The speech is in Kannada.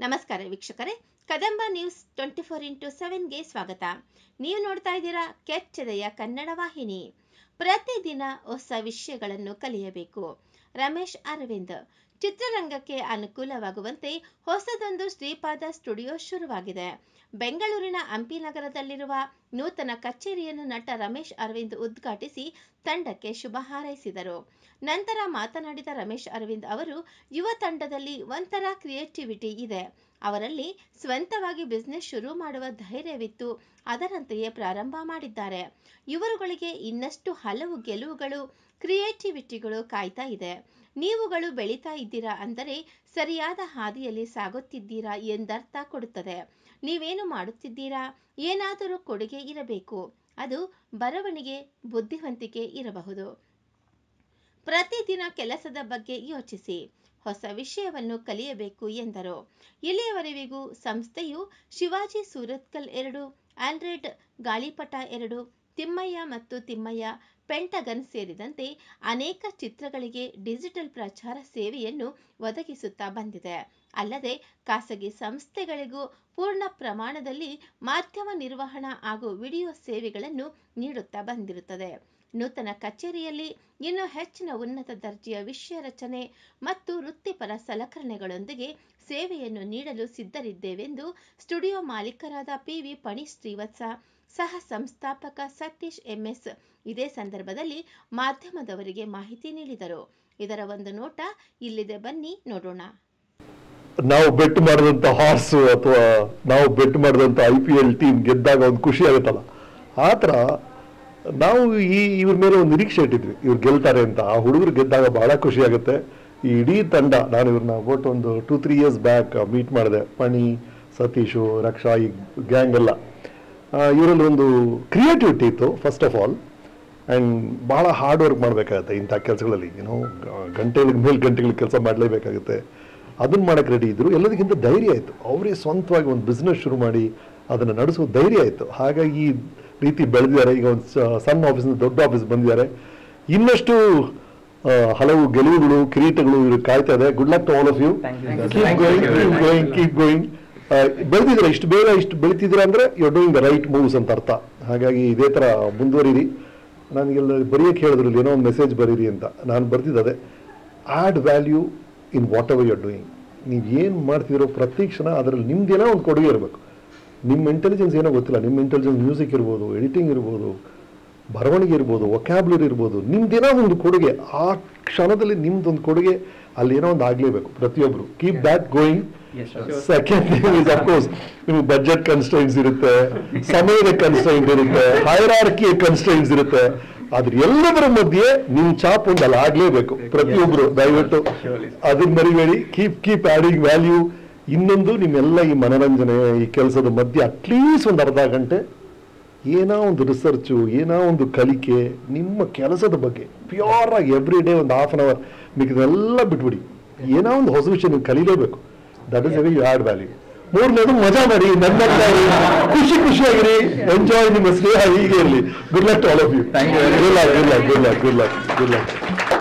ನಮಸ್ಕಾರ ವೀಕ್ಷಕರೇ Kadamba news twenty four into ಸೆವೆನ್ಗೆ ಸ್ವಾಗತ ನೀವು ನೋಡ್ತಾ ಇದ್ದೀರಾ ಕೆಚ್ಚೆದೆಯ ಕನ್ನಡ ವಾಹಿನಿ ಪ್ರತಿದಿನ ಹೊಸ ವಿಷಯಗಳನ್ನು ಕಲಿಯಬೇಕು ರಮೇಶ್ ಅರವಿಂದ್ ಚಿತ್ರರಂಗಕ್ಕೆ ಅನುಕೂಲವಾಗುವಂತೆ ಹೊಸದೊಂದು ಶ್ರೀಪಾದ ಸ್ಟುಡಿಯೋ ಶುರುವಾಗಿದೆ ಬೆಂಗಳೂರಿನ ಹಂಪಿ ನಗರದಲ್ಲಿರುವ ನೂತನ ಕಚೇರಿಯನ್ನು ನಟ ರಮೇಶ್ ಅರವಿಂದ್ ಉದ್ಘಾಟಿಸಿ ತಂಡಕ್ಕೆ ಶುಭ ಹಾರೈಸಿದರು ನಂತರ ಮಾತನಾಡಿದ ರಮೇಶ್ ಅರವಿಂದ್ ಅವರು ಯುವ ತಂಡದಲ್ಲಿ ಒಂಥರ ಕ್ರಿಯೇಟಿವಿಟಿ ಇದೆ ಅವರಲ್ಲಿ ಸ್ವಂತವಾಗಿ ಬಿಸ್ನೆಸ್ ಶುರು ಮಾಡುವ ಧೈರ್ಯವಿತ್ತು ಅದರಂತೆಯೇ ಪ್ರಾರಂಭ ಮಾಡಿದ್ದಾರೆ ಇವರುಗಳಿಗೆ ಇನ್ನಷ್ಟು ಹಲವು ಗೆಲುವುಗಳು ಕ್ರಿಯೇಟಿವಿಟಿಗಳು ಕಾಯ್ತಾ ಇದೆ ನೀವುಗಳು ಬೆಳೀತಾ ಇದ್ದೀರಾ ಅಂದರೆ ಸರಿಯಾದ ಹಾದಿಯಲ್ಲಿ ಸಾಗುತ್ತಿದ್ದೀರಾ ಎಂದರ್ಥ ಕೊಡುತ್ತದೆ ನೀವೇನು ಮಾಡುತ್ತಿದ್ದೀರಾ ಏನಾದರೂ ಕೊಡುಗೆ ಇರಬೇಕು ಅದು ಬರವಣಿಗೆ ಬುದ್ಧಿವಂತಿಕೆ ಇರಬಹುದು ಪ್ರತಿದಿನ ಕೆಲಸದ ಬಗ್ಗೆ ಯೋಚಿಸಿ ಹೊಸ ವಿಷಯವನ್ನು ಕಲಿಯಬೇಕು ಎಂದರು ಇಲ್ಲಿಯವರೆವಿಗೂ ಸಂಸ್ಥೆಯು ಶಿವಾಜಿ ಸೂರತ್ಕಲ್ ಎರಡು ಆಂಡ್ರಾಯ್ಡ್ ಗಾಳಿಪಟ ಎರಡು ತಿಮ್ಮಯ್ಯ ಮತ್ತು ತಿಮ್ಮಯ್ಯ ಪೆಂಟಗನ್ ಸೇರಿದಂತೆ ಅನೇಕ ಚಿತ್ರಗಳಿಗೆ ಡಿಜಿಟಲ್ ಪ್ರಚಾರ ಸೇವೆಯನ್ನು ಒದಗಿಸುತ್ತಾ ಬಂದಿದೆ ಅಲ್ಲದೆ ಖಾಸಗಿ ಸಂಸ್ಥೆಗಳಿಗೂ ಪೂರ್ಣ ಪ್ರಮಾಣದಲ್ಲಿ ಮಾಧ್ಯಮ ನಿರ್ವಹಣಾ ಹಾಗೂ ವಿಡಿಯೋ ಸೇವೆಗಳನ್ನು ನೀಡುತ್ತಾ ಬಂದಿರುತ್ತದೆ ನೂತನ ಕಚೇರಿಯಲ್ಲಿ ಇನ್ನೂ ಹೆಚ್ಚಿನ ಉನ್ನತ ದರ್ಜೆಯ ವಿಷಯ ರಚನೆ ಮತ್ತು ವೃತ್ತಿಪರ ಸಲಕರಣೆಗಳೊಂದಿಗೆ ಸೇವೆಯನ್ನು ನೀಡಲು ಸಿದ್ಧರಿದ್ದೇವೆಂದು ಸ್ಟುಡಿಯೋ ಮಾಲೀಕರಾದ ಪಿವಿ ಪಣಿ ಶ್ರೀವತ್ಸ ಸಹ ಸಂಸ್ಥಾಪಕ ಸತೀಶ್ ಎಂಎಸ್ ಇದೇ ಸಂದರ್ಭದಲ್ಲಿ ಮಾಧ್ಯಮದವರಿಗೆ ಮಾಹಿತಿ ನೀಡಿದರು ಇದರ ಒಂದು ನೋಟ ಇಲ್ಲಿದೆ ಬನ್ನಿ ನೋಡೋಣ ನಾವು ಬೆಟ್ ಮಾಡಿದಂಥ ಹಾರ್ಸ್ ಅಥವಾ ನಾವು ಬೆಟ್ ಮಾಡಿದಂಥ ಐ ಪಿ ಎಲ್ ಟೀಮ್ ಗೆದ್ದಾಗ ಒಂದು ಖುಷಿ ಆಗುತ್ತಲ್ಲ ಆ ಥರ ನಾವು ಈ ಇವ್ರ ಮೇಲೆ ಒಂದು ನಿರೀಕ್ಷೆ ಇಟ್ಟಿದ್ವಿ ಇವ್ರು ಗೆಲ್ತಾರೆ ಅಂತ ಆ ಹುಡುಗರು ಗೆದ್ದಾಗ ಬಹಳ ಖುಷಿ ಆಗುತ್ತೆ ಈ ಇಡೀ ತಂಡ ನಾನು ಇವ್ರನ್ನ ಒಟ್ಟು ಒಂದು two three years back meet ಮಾಡಿದೆ ಪಣಿ ಸತೀಶು ರಕ್ಷಾ ಈ ಗ್ಯಾಂಗ್ ಎಲ್ಲ ಇವರಲ್ಲಿ ಒಂದು ಕ್ರಿಯೇಟಿವಿಟಿ ಇತ್ತು ಫಸ್ಟ್ ಆಫ್ ಆಲ್ ಆ್ಯಂಡ್ ಭಾಳ ಹಾರ್ಡ್ ವರ್ಕ್ ಮಾಡಬೇಕಾಗತ್ತೆ ಇಂಥ ಕೆಲಸಗಳಲ್ಲಿ ಏನೋ ಗಂಟೆಗಳ ಮೇಲೆ ಗಂಟೆಗಳ ಕೆಲಸ ಮಾಡಲೇಬೇಕಾಗುತ್ತೆ ಅದನ್ನ ಮಾಡಕ್ಕೆ ರೆಡಿ ಇದ್ರು ಎಲ್ಲದಕ್ಕಿಂತ ಧೈರ್ಯ ಆಯಿತು ಅವರೇ ಸ್ವಂತವಾಗಿ ಒಂದು ಬಿಸ್ನೆಸ್ ಶುರು ಮಾಡಿ ಅದನ್ನು ನಡೆಸೋ ಧೈರ್ಯ ಆಯಿತು ಹಾಗಾಗಿ ಈ ರೀತಿ ಬೆಳೆದಿದ್ದಾರೆ ಈಗ ಒಂದು ಸಣ್ಣ ಆಫೀಸಿಂದ ದೊಡ್ಡ ಆಫೀಸ್ ಬಂದಿದ್ದಾರೆ ಇನ್ನಷ್ಟು ಆ, ಹಲವು ಗೆಲುವುಗಳು ಕಿರೀಟಗಳು ಇವ್ರಿಗೆ ಕಾಯ್ತಾ ಇದೆ good luck to all of you Thank you, sir. Keep going keep going keep going ಬೆಳೆದಿದ್ರೆ ಇಷ್ಟು ಬೇಗ ಇಷ್ಟು ಬೆಳಿತಿದ್ದೀರಾ ಅಂದ್ರೆ you doing the right moves ಅಂತ ಅರ್ಥ ಹಾಗಾಗಿ ಇದೇ ಥರ ಮುಂದುವರಿರಿ ನನಗೆಲ್ಲ ಬರೆಯೋಕೆ ಹೇಳಿದ್ರು ಇಲ್ಲಿ ಏನೋ ಒಂದು ಮೆಸೇಜ್ ಬರೀರಿ ಅಂತ ನಾನು ಬರ್ತಿದ್ದೆ add value in whatever you doing ನೀವು ಏನು ಮಾಡ್ತಿದ್ದೀರೋ ಪ್ರತಿ ಕ್ಷಣ ಅದರಲ್ಲಿ ನಿಮ್ದೇನೋ ಒಂದು ಕೊಡುಗೆ ಇರಬೇಕು ನಿಮ್ಮ ಇಂಟೆಲಿಜೆನ್ಸ್ ಏನೋ ಗೊತ್ತಿಲ್ಲ ನಿಮ್ಮ ಇಂಟೆಲಿಜೆನ್ಸ್ ಮ್ಯೂಸಿಕ್ ಇರ್ಬೋದು ಎಡಿಟಿಂಗ್ ಇರ್ಬೋದು ಬರವಣಿಗೆ ಇರ್ಬೋದು ಒಕ್ಯಾಬ್ಲರಿ ಇರ್ಬೋದು ನಿಮ್ದೇನೋ ಒಂದು ಕೊಡುಗೆ ಆ ಕ್ಷಣದಲ್ಲಿ ನಿಮ್ದೊಂದು ಕೊಡುಗೆ ಅಲ್ಲಿ ಏನೋ ಒಂದು ಆಗಲೇಬೇಕು ಪ್ರತಿಯೊಬ್ಬರು keep that going Yes, sure. Second thing is of course ನಿಮ್ಗೆ ಬಜೆಟ್ ಕನ್ಸ್ಟೈನ್ಸ್ ಇರುತ್ತೆ ಸಮಯದ ಕನ್ಸ್ಟೈನ್ಸ್ ಇರುತ್ತೆ ಹೈರಾರ್ಕಿಯ ಕನ್ಸ್ಟೈನ್ಸ್ ಇರುತ್ತೆ ಆದ್ರೆ ಎಲ್ಲದರ ಮಧ್ಯೆ ನಿಮ್ ಚಾಪ್ ಒಂದು ಅಲ್ಲಿ ಆಗ್ಲೇಬೇಕು ಪ್ರತಿಯೊಬ್ರು ದಯವಿಟ್ಟು Surely. ಅದನ್ನ ಮರಿಬೇಡಿ ಕೀಪ್ ಕೀಪ್ ಆಡಿಂಗ್ ವ್ಯಾಲ್ಯೂ ಇನ್ನೊಂದು ನಿಮ್ಮೆಲ್ಲ ಈ ಮನೋರಂಜನೆ ಈ ಕೆಲಸದ ಮಧ್ಯೆ ಅಟ್ಲೀಸ್ಟ್ ಒಂದು ಅರ್ಧ ಗಂಟೆ ಏನೋ ಒಂದು ರಿಸರ್ಚು ಏನೋ ಒಂದು ಕಲಿಕೆ ನಿಮ್ಮ ಕೆಲಸದ ಬಗ್ಗೆ ಪ್ಯೂರ್ ಆಗಿ ಎವ್ರಿ ಡೇ ಒಂದು ಹಾಫ್ ಅನ್ ಅವರ್ ಮಿಕ್ಕಿದೆಲ್ಲ ಬಿಟ್ಬಿಡಿ ಏನೋ ಒಂದು ಹೊಸ ವಿಷಯ ನೀವು ಕಲಿಲೇಬೇಕು ದಟ್ ಇಸ್ ಎವಿ ಯು ಆಡ್ ವ್ಯಾಲ್ಯೂ ಮೂರನೇದು ಮಜಾ ಮಾಡಿ ನನ್ನ ಖುಷಿ ಖುಷಿಯಾಗಿರಿ ಎಂಜಾಯ್ ನಿಮ್ಮ ಸ್ನೇಹ ಹೀಗೆ ಇರಲಿ good luck to all of you Thank you very much. Good luck good luck good luck good luck good luck